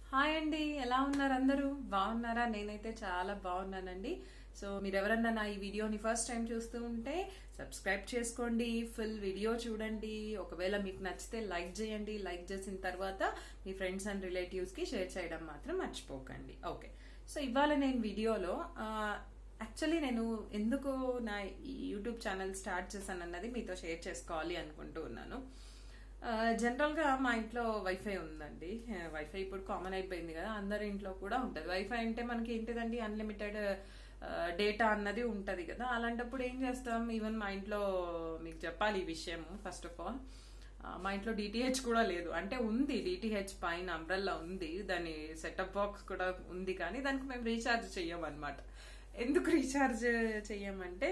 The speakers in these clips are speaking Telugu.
హాయ్ అండి ఎలా ఉన్నారు అందరూ బాగున్నారా నేనైతే చాలా బాగున్నానండి సో మీరు ఎవరన్నా నా ఈ వీడియోని ఫస్ట్ టైం చూస్తూ ఉంటే సబ్స్క్రైబ్ చేసుకోండి ఫుల్ వీడియో చూడండి ఒకవేళ మీకు నచ్చితే లైక్ చేయండి లైక్ చేసిన తర్వాత మీ ఫ్రెండ్స్ అండ్ రిలేటివ్స్ కి షేర్ చేయడం మాత్రం మర్చిపోకండి ఓకే సో ఇవాళ నేను వీడియోలో యాక్చువల్లీ నేను ఎందుకు నా ఈ యూట్యూబ్ ఛానల్ స్టార్ట్ చేశాను అన్నది మీతో షేర్ చేసుకోవాలి అనుకుంటూ ఉన్నాను జనరల్ గా మా ఇంట్లో వైఫై ఉందండి వైఫై ఇప్పుడు కామన్ అయిపోయింది కదా అందరి ఇంట్లో కూడా ఉంటది వైఫై అంటే మనకి ఏంటిదండి అన్లిమిటెడ్ డేటా అన్నది ఉంటది కదా అలాంటప్పుడు ఏం చేస్తాం ఈవెన్ మా ఇంట్లో మీకు చెప్పాలి ఈ విషయం ఫస్ట్ ఆఫ్ ఆల్ మా ఇంట్లో డిటిహెచ్ కూడా లేదు అంటే ఉంది డిటిహెచ్ పైన అంబ్రెల్లా ఉంది దాని సెటప్ బాక్స్ కూడా ఉంది కానీ దానికి మేము రీఛార్జ్ చెయ్యం అనమాట ఎందుకు రీఛార్జ్ చెయ్యమంటే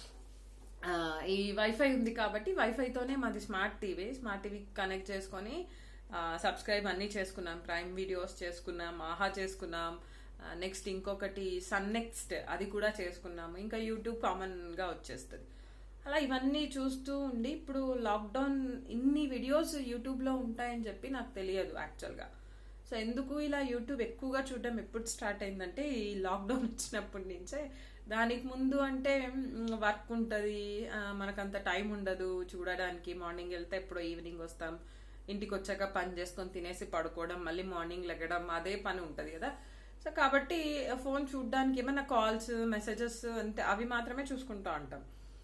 ఈ వైఫై ఉంది కాబట్టి వైఫైతోనే మాది smart TV smart TV connect చేసుకొని సబ్స్క్రైబ్ అన్ని చేసుకున్నాం ప్రైమ్ వీడియోస్ చేసుకున్నాం ఆహా చేసుకున్నాం నెక్స్ట్ ఇంకొకటి సన్ నెక్స్ట్ అది కూడా చేసుకున్నాము ఇంకా యూట్యూబ్ కామన్ గా వచ్చేస్తుంది అలా ఇవన్నీ చూస్తూ ఉండి ఇప్పుడు లాక్డౌన్ ఇన్ని వీడియోస్ యూట్యూబ్ లో ఉంటాయని చెప్పి నాకు తెలియదు యాక్చువల్ గా సో ఎందుకు ఇలా యూట్యూబ్ ఎక్కువగా చూడడం ఎప్పుడు స్టార్ట్ అయిందంటే ఈ లాక్డౌన్ వచ్చినప్పటి నుంచే దానికి ముందు అంటే వర్క్ ఉంటుంది మనకంత టైం ఉండదు చూడడానికి మార్నింగ్ వెళ్తే ఎప్పుడో ఈవినింగ్ వస్తాం ఇంటికి వచ్చాక పని చేసుకొని తినేసి పడుకోవడం మళ్ళీ మార్నింగ్ లెగడం అదే పని ఉంటుంది కదా సో కాబట్టి ఫోన్ చూడడానికి ఏమైనా కాల్స్ మెసేజెస్ అంతే అవి మాత్రమే చూసుకుంటూ ఉంటాం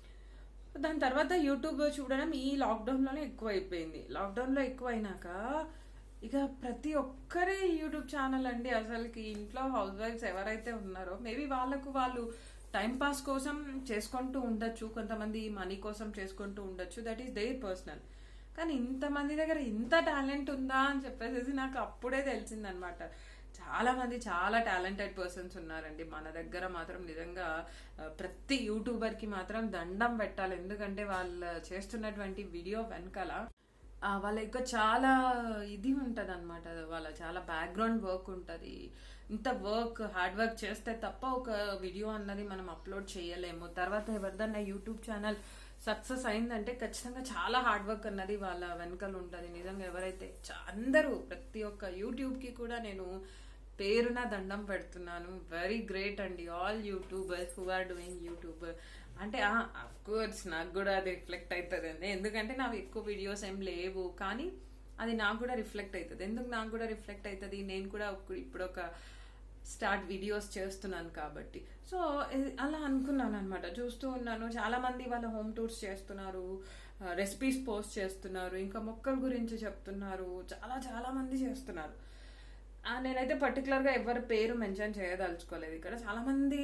దాని తర్వాత యూట్యూబ్ చూడడం ఈ లాక్డౌన్లోనే ఎక్కువ అయిపోయింది లాక్డౌన్లో ఎక్కువ అయినాక ఇక ప్రతి ఒక్కరి యూట్యూబ్ ఛానల్ అండి అసలుకి ఇంట్లో హౌస్ వైఫ్స్ ఎవరైతే ఉన్నారో మేబీ వాళ్ళకు వాళ్ళు టైం పాస్ కోసం చేసుకుంటూ ఉండొచ్చు కొంతమంది మనీ కోసం చేసుకుంటూ ఉండొచ్చు దట్ ఈస్ దేర్ పర్సనల్ కానీ ఇంతమంది దగ్గర ఇంత టాలెంట్ ఉందా అని చెప్పేసి నాకు అప్పుడే తెలిసిందనమాట చాలా మంది చాలా టాలెంటెడ్ పర్సన్స్ ఉన్నారండి మన దగ్గర మాత్రం నిజంగా ప్రతి యూట్యూబర్ కి మాత్రం దండం పెట్టాలి ఎందుకంటే వాళ్ళు చేస్తున్నటువంటి వీడియో వెనకాల వాళ్ళ యొక్క చాలా ఇది ఉంటది అనమాట వాళ్ళ చాలా బ్యాక్గ్రౌండ్ వర్క్ ఉంటది ఇంత వర్క్ హార్డ్ వర్క్ చేస్తే తప్ప ఒక వీడియో అన్నది మనం అప్లోడ్ చేయలేము తర్వాత ఎవరిదన్నా యూట్యూబ్ ఛానల్ సక్సెస్ అయిందంటే ఖచ్చితంగా చాలా హార్డ్ వర్క్ అన్నది వాళ్ళ వెనకాల ఉంటది నిజంగా ఎవరైతే అందరూ ప్రతి ఒక్క యూట్యూబ్ కి కూడా నేను పేరున దండం పెడుతున్నాను వెరీ గ్రేట్ అండి all YouTubers who are doing YouTube అంటే అఫ్ కోర్స్ నాకు కూడా అది రిఫ్లెక్ట్ అవుతుంది అండి ఎందుకంటే నాకు ఎక్కువ వీడియోస్ ఏం లేవు కానీ అది నాకు కూడా రిఫ్లెక్ట్ అవుతుంది ఎందుకు నాకు కూడా రిఫ్లెక్ట్ అవుతుంది నేను కూడా ఇప్పుడు ఒక స్టార్ట్ వీడియోస్ చేస్తున్నాను కాబట్టి సో అలా అనుకున్నాను అనమాట చూస్తూ ఉన్నాను చాలా మంది వాళ్ళ హోమ్ టూర్స్ చేస్తున్నారు రెసిపీస్ పోస్ట్ చేస్తున్నారు ఇంకా మొక్కల గురించి చెప్తున్నారు చాలా చాలా మంది చేస్తున్నారు నేనైతే పర్టికులర్ గా ఎవరి పేరు మెన్షన్ చేయదలుచుకోలేదు ఇక్కడ చాలా మంది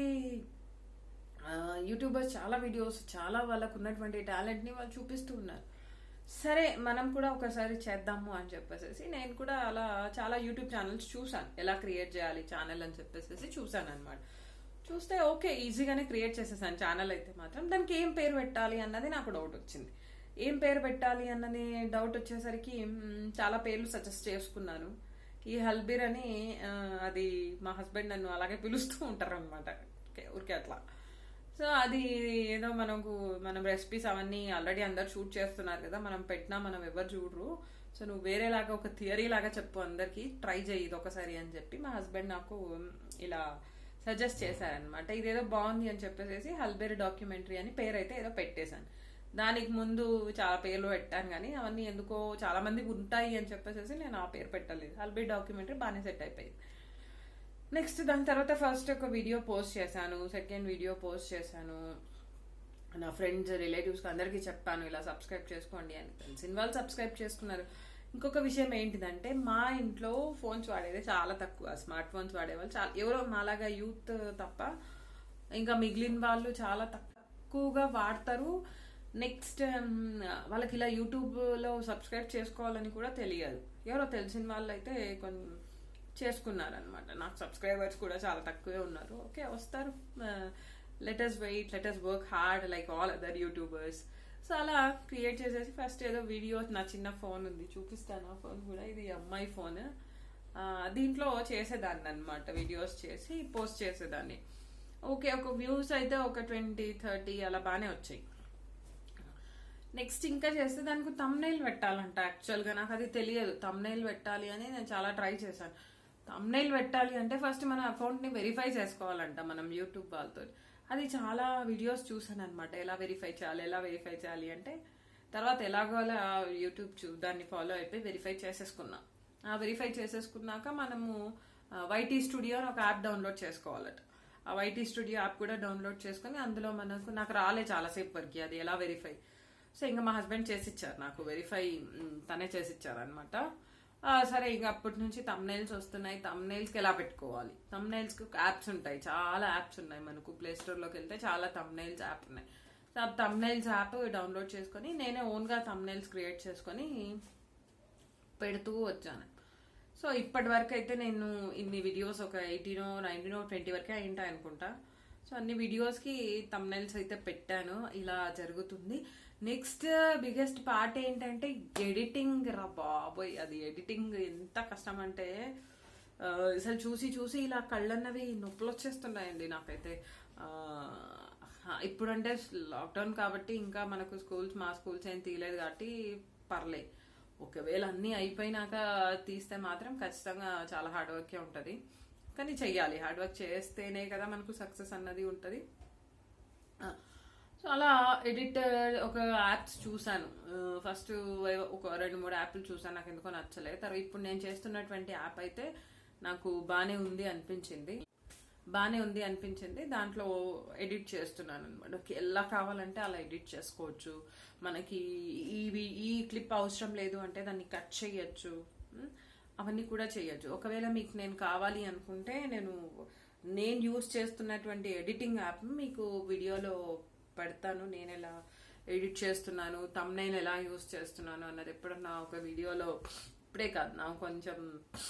యూట్యూబర్స్ చాలా వీడియోస్ చాలా వాళ్ళకు ఉన్నటువంటి టాలెంట్ ని వాళ్ళు చూపిస్తూ ఉన్నారు సరే మనం కూడా ఒకసారి చేద్దాము అని చెప్పేసి నేను కూడా అలా చాలా యూట్యూబ్ ఛానల్స్ చూసాను ఎలా క్రియేట్ చేయాలి ఛానల్ అని చెప్పేసి చూసాను అనమాట చూస్తే ఓకే ఈజీగానే క్రియేట్ చేసేసాను ఛానల్ అయితే మాత్రం దానికి ఏం పేరు పెట్టాలి అన్నది నాకు డౌట్ వచ్చింది ఏం పేరు పెట్టాలి అన్నది డౌట్ వచ్చేసరికి చాలా పేర్లు సజెస్ట్ చేసుకున్నాను ఈ హల్బీర్ అని అది మా హస్బెండ్ నన్ను అలాగే పిలుస్తూ ఉంటారు అనమాట ఊరికే అట్లా సో అది ఏదో మనకు మనం రెసిపీస్ అవన్నీ ఆల్రెడీ అందరు షూట్ చేస్తున్నారు కదా మనం పెట్టినా మనం ఎవరు చూడరు సో నువ్వు వేరేలాగా ఒక థియరీ లాగా చెప్పు అందరికి ట్రై చేయి ఇది ఒకసారి అని చెప్పి మా హస్బెండ్ నాకు ఇలా సజెస్ట్ చేశారనమాట ఇదేదో బాగుంది అని చెప్పేసి హల్బేర్ డాక్యుమెంటరీ అని పేరు అయితే ఏదో పెట్టేశాను దానికి ముందు చాలా పేర్లు పెట్టాను కానీ అవన్నీ ఎందుకో చాలా మంది ఉంటాయి అని చెప్పేసి నేను ఆ పేరు పెట్టలేదు హల్బేర్ డాక్యుమెంటరీ బాగానే సెట్ అయిపోయింది నెక్స్ట్ దాని తర్వాత ఫస్ట్ ఒక వీడియో పోస్ట్ చేశాను సెకండ్ వీడియో పోస్ట్ చేశాను నా ఫ్రెండ్స్ రిలేటివ్స్ అందరికీ చెప్పాను ఇలా సబ్స్క్రైబ్ చేసుకోండి అని తెలిసిన వాళ్ళు సబ్స్క్రైబ్ చేసుకున్నారు ఇంకొక విషయం ఏంటిదంటే మా ఇంట్లో ఫోన్స్ వాడేది చాలా తక్కువ స్మార్ట్ ఫోన్స్ వాడేవాళ్ళు చాలా ఎవరో మాలాగా యూత్ తప్ప ఇంకా మిగిలిన వాళ్ళు చాలా తక్కువగా వాడతారు నెక్స్ట్ వాళ్ళకి ఇలా యూట్యూబ్ లో సబ్స్క్రైబ్ చేసుకోవాలని కూడా తెలియదు ఎవరో తెలిసిన వాళ్ళు అయితే కొన్ని చేసుకున్నారనమాట నాకు సబ్స్క్రైబర్స్ కూడా చాలా తక్కువే ఉన్నారు ఓకే వస్తారు letters wait letters work hard like all other YouTubers so అలా క్రియేట్ చేసేసి ఫస్ట్ ఏదో వీడియో నా చిన్న ఫోన్ ఉంది చూపిస్తాను ఆ ఫోన్ కూడా ఇది అమ్మాయి ఫోన్ దీంట్లో చేసేదాన్ని అనమాట వీడియోస్ చేసి పోస్ట్ చేసేదాన్ని ఓకే ఒక వ్యూస్ అయితే ఒక ట్వంటీ థర్టీ అలా బాగానే వచ్చాయి నెక్స్ట్ ఇంకా చేస్తే దానికి తమ్నైల్ పెట్టాలంట యాక్చువల్గా నాకు అది తెలియదు తమ్నైల్ పెట్టాలి అని నేను చాలా ట్రై చేశాను తమ్నైల్ పెట్టాలి అంటే ఫస్ట్ మన అకౌంట్ని వెరిఫై చేసుకోవాలంట మనం యూట్యూబ్ వాళ్ళతో అది చాలా వీడియోస్ చూసాను అనమాట ఎలా వెరిఫై చేయాలి ఎలా వెరిఫై చేయాలి అంటే తర్వాత ఎలాగో అలా యూట్యూబ్ చూ దాన్ని ఫాలో అయిపోయి వెరిఫై చేసేసుకున్నా ఆ వెరిఫై చేసేసుకున్నాక మనము వైటీ స్టూడియో అని ఒక యాప్ డౌన్లోడ్ చేసుకోవాలట ఆ వైటీ స్టూడియో యాప్ కూడా డౌన్లోడ్ చేసుకుని అందులో మనకు నాకు రాలే చాలాసేపు వరకు అది ఎలా వెరిఫై సో ఇంకా మా హస్బెండ్ చేసిచ్చారు నాకు వెరిఫై మ్, తనే చేసిచ్చారు అనమాట సరే ఇంకా అప్పటి నుంచి తమ్నైల్స్ వస్తున్నాయి తమ్నైల్స్కి ఎలా పెట్టుకోవాలి తమ్నైల్స్కి యాప్స్ ఉంటాయి చాలా యాప్స్ ఉన్నాయి మనకు ప్లే స్టోర్లోకి వెళ్తే చాలా తమ్నైల్స్ యాప్ ఉన్నాయి సో ఆ తమ్నైల్స్ యాప్ డౌన్లోడ్ చేసుకొని నేనే ఓన్గా తమ్నైల్స్ క్రియేట్ చేసుకొని పెడుతూ వచ్చాను సో ఇప్పటి వరకు అయితే నేను ఇన్ని వీడియోస్ ఒక ఎయిటీనో నైన్టీనో ట్వంటీ వరకే అయింటాయి అనుకుంటా సో అన్ని వీడియోస్కి తమ్నైల్స్ అయితే పెట్టాను ఇలా జరుగుతుంది నెక్స్ట్ బిగ్గెస్ట్ పార్ట్ ఏంటంటే ఎడిటింగ్ రా బాబోయ్ అది ఎడిటింగ్ ఎంత కష్టం అంటే ఆ, అసలు చూసి చూసి ఇలా కళ్ళన్నవి నొప్పులు వచ్చేస్తున్నాయండి నాకైతే ఆ, ఇప్పుడంటే లాక్డౌన్ కాబట్టి ఇంకా మనకు స్కూల్స్ మా స్కూల్స్ ఏం తీయలేదు కాబట్టి పర్లే ఒకవేళ అన్నీ అయిపోయినాక తీస్తే మాత్రం ఖచ్చితంగా చాలా హార్డ్ వర్కే ఉంటుంది కానీ చెయ్యాలి హార్డ్ వర్క్ చేస్తేనే కదా మనకు సక్సెస్ అన్నది ఉంటుంది సో అలా ఎడిటర్ ఒక యాప్స్ చూసాను ఫస్ట్ ఒక రెండు మూడు యాప్లు చూసాను నాకు ఎందుకో నచ్చలేదు తర్వాత ఇప్పుడు నేను చేస్తున్నటువంటి యాప్ అయితే నాకు బాగానే ఉంది అనిపించింది బాగానే ఉంది అనిపించింది దాంట్లో ఎడిట్ చేస్తున్నాను అనమాట ఎలా కావాలంటే అలా ఎడిట్ చేసుకోవచ్చు మనకి ఈ ఈ క్లిప్ అవసరం లేదు అంటే దాన్ని కట్ చేయొచ్చు ఉమ్, అవన్నీ కూడా చేయొచ్చు ఒకవేళ మీకు నేను కావాలి అనుకుంటే నేను నేను యూస్ చేస్తున్నటువంటి ఎడిటింగ్ యాప్ మీకు వీడియోలో పెడతాను నేను ఎలా ఎడిట్ చేస్తున్నాను తమ్నైన్ ఎలా యూస్ చేస్తున్నాను అన్నది ఎప్పుడన్నా ఒక వీడియోలో ఇప్పుడే కాదు నాకు కొంచెం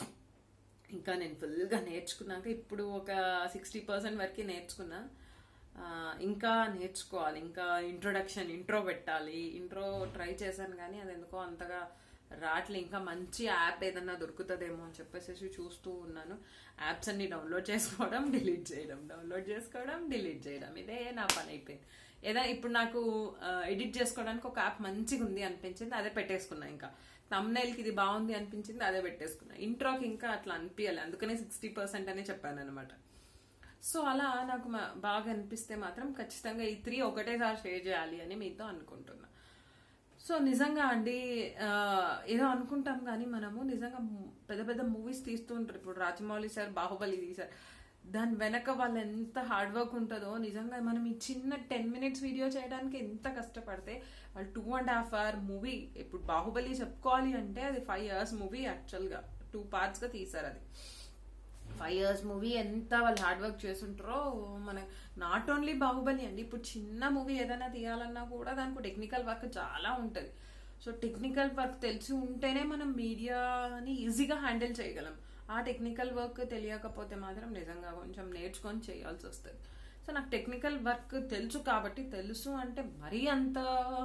ఇంకా నేను ఫుల్గా నేర్చుకున్నాక ఇప్పుడు ఒక సిక్స్టీ పర్సెంట్ వరకు నేర్చుకున్నా ఆ, ఇంకా నేర్చుకోవాలి ఇంకా ఇంట్రొడక్షన్ ఇంట్రో పెట్టాలి ఇంట్రో ట్రై చేశాను కానీ అది ఎందుకో అంతగా రావట్లే ఇంకా మంచి యాప్ ఏదన్నా దొరుకుతుందేమో అని చెప్పేసి చూస్తూ ఉన్నాను యాప్స్ అన్ని డౌన్లోడ్ చేసుకోవడం డిలీట్ చేయడం డౌన్లోడ్ చేసుకోవడం డిలీట్ చేయడం ఇదే నా పని అయిపోయింది ఏదైనా ఇప్పుడు నాకు ఎడిట్ చేసుకోవడానికి ఒక యాప్ మంచిగా ఉంది అనిపించింది అదే పెట్టేసుకున్నా ఇంకా తమ్నైల్కి ఇది బాగుంది అనిపించింది అదే పెట్టేసుకున్నా ఇంట్రోకి ఇంకా అట్లా అనిపించాలి అందుకనే సిక్స్టీ పర్సెంట్ అనే చెప్పాను అనమాట సో అలా నాకు మా- బాగా అనిపిస్తే మాత్రం ఖచ్చితంగా ఈ త్రీ ఒకటేసారి షేర్ చేయాలి అని మీతో అనుకుంటున్నా సో నిజంగా అండి ఆ, ఏదో అనుకుంటాం కానీ మనము నిజంగా ము- పెద్ద పెద్ద మూవీస్ తీస్తూ ఉంటారు ఇప్పుడు రాజమౌళి సార్ బాహుబలి తీశారు దాని వెనక వాళ్ళు ఎంత హార్డ్ వర్క్ ఉంటుందో నిజంగా మనం ఈ చిన్న టెన్ మినిట్స్ వీడియో చేయడానికి ఎంత కష్టపడితే వాళ్ళు two and half hour movie ఇప్పుడు బాహుబలి చెప్పుకోవాలి అంటే అది ఫైవ్ ఇయర్స్ మూవీ యాక్చువల్గా టూ పార్ట్స్గా తీశారు అది ఫైవ్ ఇయర్స్ మూవీ ఎంత వాళ్ళు హార్డ్ వర్క్ చేస్తుంటారో మన నాట్ ఓన్లీ బాహుబలి అండి ఇప్పుడు చిన్న మూవీ ఏదైనా తీయాలన్నా కూడా దానికి టెక్నికల్ వర్క్ చాలా ఉంటుంది సో టెక్నికల్ వర్క్ తెలిసి ఉంటేనే మనం మీడియాని ఈజీగా హ్యాండిల్ చేయగలం ఆ టెక్నికల్ వర్క్ తెలియకపోతే మాత్రం నిజంగా కొంచెం నేర్చుకొని చేయాల్సి వస్తుంది సో నాకు టెక్నికల్ వర్క్ తెలుసు కాబట్టి తెలుసు అంటే మరీ అంత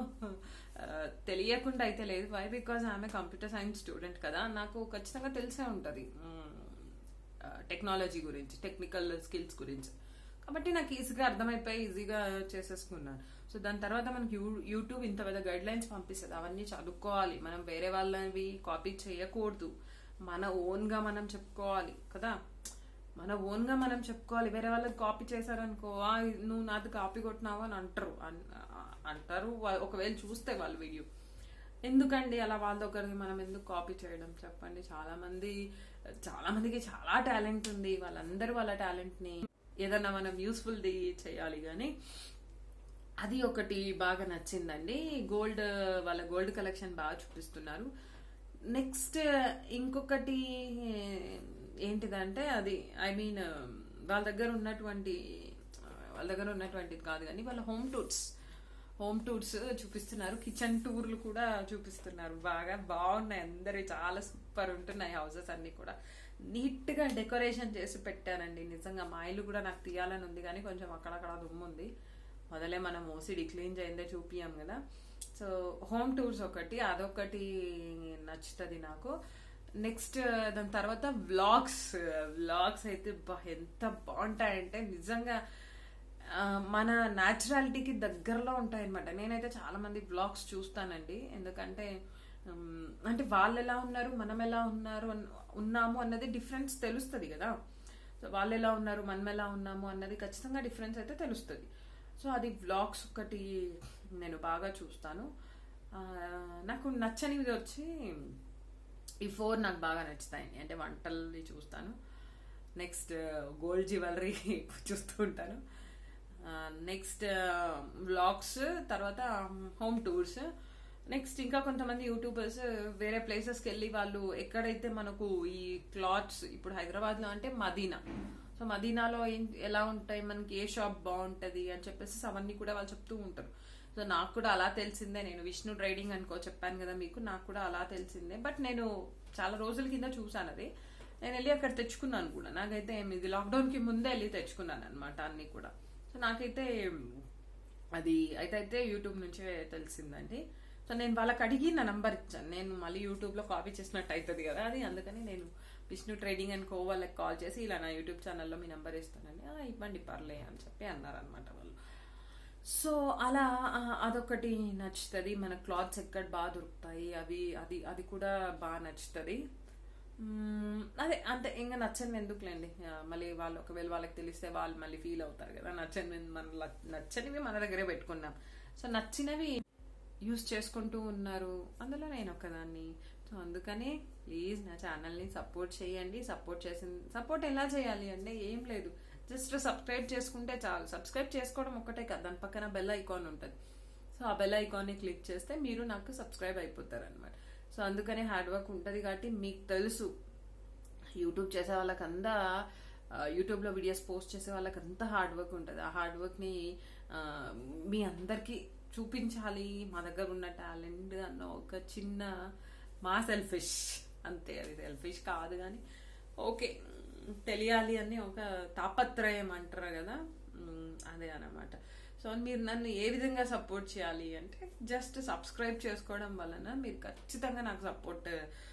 ఆ, తెలియకుండా అయితే లేదు వై బికాజ్ ఆమె కంప్యూటర్ సైన్స్ స్టూడెంట్ కదా నాకు ఖచ్చితంగా తెలిసే ఉంటుంది టెక్నాలజీ గురించి టెక్నికల్ స్కిల్స్ గురించి కాబట్టి నాకు ఈజీగా అర్థమైపోయి ఈజీగా చేసేసుకున్నాను సో దాని తర్వాత మనకి యూ యూట్యూబ్ ఇంత పెద్ద గైడ్ లైన్స్ పంపిస్తుంది అవన్నీ చదువుకోవాలి మనం వేరే వాళ్ళవి కాపీ చేయకూడదు మన ఓన్గా మనం చెప్పుకోవాలి కదా మన ఓన్గా మనం చెప్పుకోవాలి వేరే వాళ్ళకి కాపీ చేశారనుకో "ఆ, నువ్వు నాది కాపీ కొట్టినావు అని అంటారు అన్- అంటారు వా- ఒకవేళ చూస్తే వాళ్ళు వీడియో ఎందుకండి అలా వాళ్ళ దగ్గరికి మనం ఎందుకు కాపీ చేయడం చెప్పండి చాలా మంది చాలా మందికి చాలా టాలెంట్ ఉంది వాళ్ళందరూ వాళ్ళ టాలెంట్ ని ఏదన్నా మనం యూస్ఫుల్ ది చేయాలి కానీ అది ఒకటి బాగా నచ్చిందండి గోల్డ్ వాళ్ళ గోల్డ్ కలెక్షన్ బాగా చూపిస్తున్నారు నెక్స్ట్ ఇంకొకటి ఏంటిదంటే అది ఐ మీన్ వాళ్ళ దగ్గర ఉన్నటువంటి వాళ్ళ దగ్గర ఉన్నటువంటిది కాదు కానీ వాళ్ళ హోమ్ టూర్స్ హోమ్ టూర్స్ చూపిస్తున్నారు కిచెన్ టూర్లు కూడా చూపిస్తున్నారు బాగా బాగున్నాయి అందరి చాలా సూపర్ ఉంటున్నాయి హౌసెస్ అన్ని కూడా నీట్ గా డెకరేషన్ చేసి పెట్టానండి నిజంగా మా ఇల్లు కూడా నాకు తీయాలని ఉంది కానీ కొంచెం అక్కడక్కడ దుమ్ము ఉంది మొదలే మనం ఓసిడి క్లీన్ చేయిందే చూపియాం కదా సో హోమ్ టూర్స్ ఒకటి అదొకటి నచ్చుతుంది నాకు నెక్స్ట్ దాని తర్వాత వ్లాగ్స్ వ్లాగ్స్ అయితే బా ఎంత బాగుంటాయంటే నిజంగా ఆ, మన న్యాచురాలిటీకి దగ్గరలో ఉంటాయి అనమాట నేనైతే చాలా మంది బ్లాగ్స్ చూస్తానండి ఎందుకంటే ఉమ్, అంటే వాళ్ళు ఎలా ఉన్నారు మనం ఎలా ఉన్నారు అన్- ఉన్నాము అన్నది డిఫరెన్స్ తెలుస్తుంది కదా సో వాళ్ళు ఎలా ఉన్నారు మనం ఎలా ఉన్నాము అన్నది ఖచ్చితంగా డిఫరెన్స్ అయితే తెలుస్తుంది సో అది వ్లాగ్స్ ఒకటి నేను బాగా చూస్తాను ఆ, నాకు నచ్చనిది వచ్చి ఈ ఫోర్ నాకు బాగా నచ్చుతాయి అంటే వంటల్ని చూస్తాను నెక్స్ట్ గోల్డ్ జ్యువెలరీ చూస్తూ ఉంటాను నెక్స్ట్ వ్లాగ్స్ తర్వాత హోమ్ టూర్స్ నెక్స్ట్ ఇంకా కొంతమంది యూట్యూబర్స్ వేరే ప్లేసెస్కి వెళ్ళి వాళ్ళు ఎక్కడైతే మనకు ఈ క్లాత్స్ ఇప్పుడు హైదరాబాద్లో అంటే మదీనా సో మదీనాలో ఏం ఎలా ఉంటాయి మనకి ఏ షాప్ బాగుంటది అని చెప్పేసి అవన్నీ కూడా వాళ్ళు చెప్తూ ఉంటారు సో నాకు కూడా అలా తెలిసిందే నేను విష్ణు ట్రేడింగ్ అనుకో చెప్పాను కదా మీకు నాకు కూడా అలా తెలిసిందే బట్ నేను చాలా రోజుల కింద చూసాను అది నేను వెళ్ళి అక్కడ తెచ్చుకున్నాను కూడా నాకైతే ఏమి ఇది లాక్డౌన్కి ముందే వెళ్ళి తెచ్చుకున్నాను అనమాట అన్ని కూడా సో నాకైతే అది అయితే అయితే యూట్యూబ్ నుంచే తెలిసిందండి సో నేను వాళ్ళకి అడిగి నా నంబర్ ఇచ్చాను నేను మళ్ళీ యూట్యూబ్లో కాపీ చేసినట్టు అవుతుంది కదా అది అందుకని నేను విష్ణు ట్రేడింగ్ అండ్ కో వాళ్ళకి కాల్ చేసి ఇలా నా యూట్యూబ్ ఛానల్లో మీ నెంబర్ ఇస్తానని "ఆ, ఇవ్వండి పర్లే అని చెప్పి అన్నారనమాట వాళ్ళు సో అలా ఆ, అదొకటి నచ్చుతుంది మన క్లాత్స్ ఎక్కడ బాగా దొరుకుతాయి అవి అది అది కూడా బాగా నచ్చుతుంది మ్మ్, అదే అంతే ఇంకా నచ్చని ఎందుకులేండి ఆ, మళ్ళీ వాళ్ళు ఒకవేళ వాళ్ళకి తెలిస్తే వాళ్ళు మళ్ళీ ఫీల్ అవుతారు కదా నచ్చని మన ల- నచ్చనివి మన దగ్గరే పెట్టుకున్నాం సో నచ్చినవి యూస్ చేసుకుంటూ ఉన్నారు అందులో నేను ఒకదాన్ని సో అందుకని ప్లీజ్ నా ఛానల్ని సపోర్ట్ చేయండి సపోర్ట్ చేసిన సపోర్ట్ ఎలా చేయాలి అంటే ఏం లేదు జస్ట్ సబ్స్క్రైబ్ చేసుకుంటే చాలు సబ్స్క్రైబ్ చేసుకోవడం ఒక్కటే కదా దాని పక్కన బెల్ ఐకాన్ ఉంటుంది సో ఆ బెల్ ఐకాన్ని క్లిక్ చేస్తే మీరు నాకు సబ్స్క్రైబ్ అయిపోతారు అనమాట సో అందుకనే హార్డ్ వర్క్ ఉంటుంది కాబట్టి మీకు తెలుసు యూట్యూబ్ చేసే వాళ్ళకంతా ఆ, యూట్యూబ్లో వీడియోస్ పోస్ట్ చేసే వాళ్ళకంతా హార్డ్ వర్క్ ఉంటుంది ఆ హార్డ్ వర్క్ని ఆ, మీ అందరికీ చూపించాలి మా దగ్గర ఉన్న టాలెంట్ అన్న ఒక చిన్న మా సెల్ఫిష్ అంతే అది సెల్ఫిష్ కాదు కానీ ఓకే తెలియాలి అని ఒక తాపత్రయం అంటారు కదా మ్, అదే అన్నమాట సో మీరు నన్ను ఏ విధంగా సపోర్ట్ చేయాలి అంటే జస్ట్ సబ్స్క్రైబ్ చేసుకోవడం వలన మీరు ఖచ్చితంగా నాకు సపోర్ట్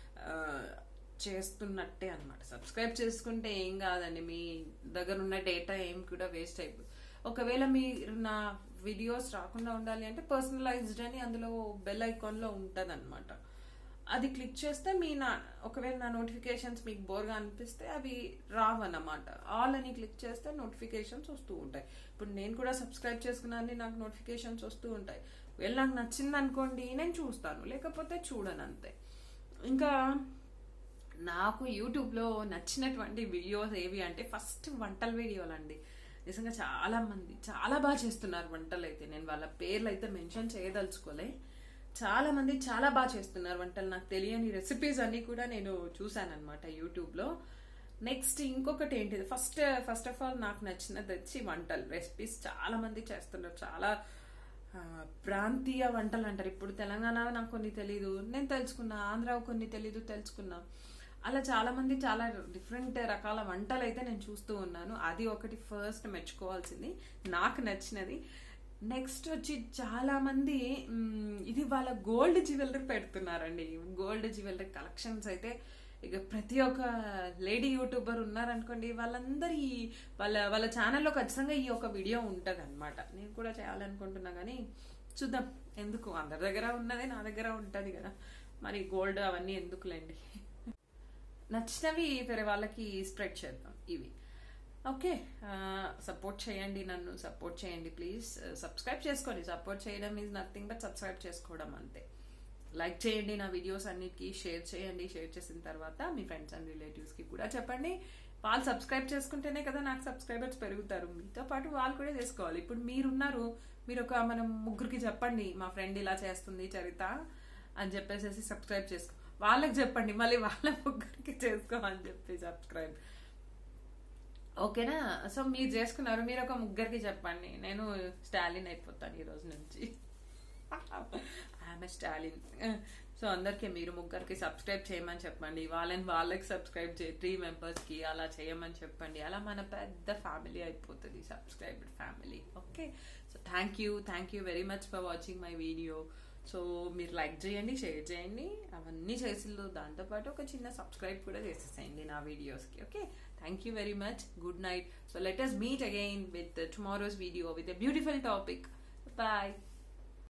చేస్తున్నట్టే అనమాట సబ్స్క్రైబ్ చేసుకుంటే ఏం కాదండి మీ దగ్గర ఉన్న డేటా ఏం కూడా వేస్ట్ అయిపోతుంది ఒకవేళ మీరు నా వీడియోస్ రాకుండా ఉండాలి అంటే పర్సనలైజ్డ్ అని అందులో బెల్ ఐకాన్లో ఉంటుంది అనమాట అది క్లిక్ చేస్తే మీ నా ఒకవేళ నా నోటిఫికేషన్స్ మీకు బోర్గా అనిపిస్తే అవి రావన్నమాట ఆల్ అని క్లిక్ చేస్తే నోటిఫికేషన్స్ వస్తూ ఉంటాయి ఇప్పుడు నేను కూడా సబ్స్క్రైబ్ చేసుకున్నాను నాకు నోటిఫికేషన్స్ వస్తూ ఉంటాయి ఒకవేళ నాకు నచ్చింది అనుకోండి నేను చూస్తాను లేకపోతే చూడను అంతే ఇంకా నాకు యూట్యూబ్లో నచ్చినటువంటి వీడియోస్ ఏవి అంటే ఫస్ట్ వంటల వీడియోలు అండి నిజంగా చాలా మంది చాలా బాగా చేస్తున్నారు వంటలు అయితే నేను వాళ్ళ పేర్లు అయితే మెన్షన్ చేయదలుచుకోలే చాలా మంది చాలా బాగా చేస్తున్నారు వంటలు నాకు తెలియని రెసిపీస్ అన్ని కూడా నేను చూసాను అనమాట యూట్యూబ్లో నెక్స్ట్ ఇంకొకటి ఏంటిది ఫస్ట్ ఫస్ట్ ఆఫ్ ఆల్ నాకు నచ్చినది వచ్చి వంటలు రెసిపీస్ చాలా మంది చేస్తున్నారు చాలా ఆ, ప్రాంతీయ వంటలు అంటారు ఇప్పుడు తెలంగాణ నాకు కొన్ని తెలీదు నేను తెలుసుకున్నా ఆంధ్ర కొన్ని తెలీదు తెలుసుకున్నా అలా చాలా మంది చాలా డిఫరెంట్ రకాల వంటలు అయితే నేను చూస్తూ ఉన్నాను అది ఒకటి ఫస్ట్ మెచ్చుకోవాల్సింది నాకు నచ్చినది నెక్స్ట్ వచ్చి చాలా మంది మ్, ఇది వాళ్ళ గోల్డ్ జ్యువెలరీ పెడుతున్నారండి గోల్డ్ జ్యువెలరీ కలెక్షన్స్ అయితే ఇక ప్రతి ఒక్క లేడీ యూట్యూబర్ ఉన్నారనుకోండి వాళ్ళందరి వాళ్ళ వాళ్ళ ఛానల్లో ఖచ్చితంగా ఈ ఒక వీడియో ఉంటుంది అనమాట నేను కూడా చేయాలనుకుంటున్నా కానీ చూద్దాం ఎందుకు అందరి దగ్గర ఉన్నది నా దగ్గర ఉంటుంది కదా మరి గోల్డ్ అవన్నీ ఎందుకులేండి నచ్చినవి వేరే వాళ్ళకి స్ప్రెడ్ చేద్దాం ఇవి ఓకే సపోర్ట్ చేయండి నన్ను సపోర్ట్ చేయండి ప్లీజ్ సబ్స్క్రైబ్ చేసుకోండి సపోర్ట్ చేయడం ఈజ్ నథింగ్ బట్ సబ్స్క్రైబ్ చేసుకోవడం అంతే లైక్ చేయండి నా వీడియోస్ అన్నిటికీ షేర్ చేయండి షేర్ చేసిన తర్వాత మీ ఫ్రెండ్స్ అండ్ రిలేటివ్స్కి కూడా చెప్పండి వాళ్ళు సబ్స్క్రైబ్ చేసుకుంటేనే కదా నాకు సబ్స్క్రైబర్స్ పెరుగుతారు మీతో పాటు వాళ్ళు కూడా చేసుకోవాలి ఇప్పుడు మీరున్నారు మీరు ఒక మనం ముగ్గురికి చెప్పండి మా ఫ్రెండ్ ఇలా చేస్తుంది చరిత అని చెప్పేసి సబ్స్క్రైబ్ చేసుకో వాళ్ళకి చెప్పండి మళ్ళీ వాళ్ళ ముగ్గురికి చేసుకోమని చెప్పి సబ్స్క్రైబ్ ఓకేనా సో మీరు చేసుకున్నారు మీరు ఒక ముగ్గురికి చెప్పండి నేను స్టాలిన్ అయిపోతాను ఈ రోజు నుంచి ఆమె స్టాలిన్ సో అందరికీ మీరు ముగ్గురికి సబ్స్క్రైబ్ చేయమని చెప్పండి వాళ్ళని వాళ్ళకి సబ్స్క్రైబ్ చేయ త్రీ మెంబర్స్కి అలా చేయమని చెప్పండి అలా మన పెద్ద ఫ్యామిలీ అయిపోతుంది subscriber family okay so thank you thank you very much for watching my video so మీరు లైక్ చేయండి షేర్ చేయండి అవన్నీ చేసిందో దాంతోపాటు ఒక చిన్న సబ్స్క్రైబ్ కూడా చేసేసేయండి నా వీడియోస్కి okay thank you very much good night so let us meet again with tomorrow's video with a beautiful topic bye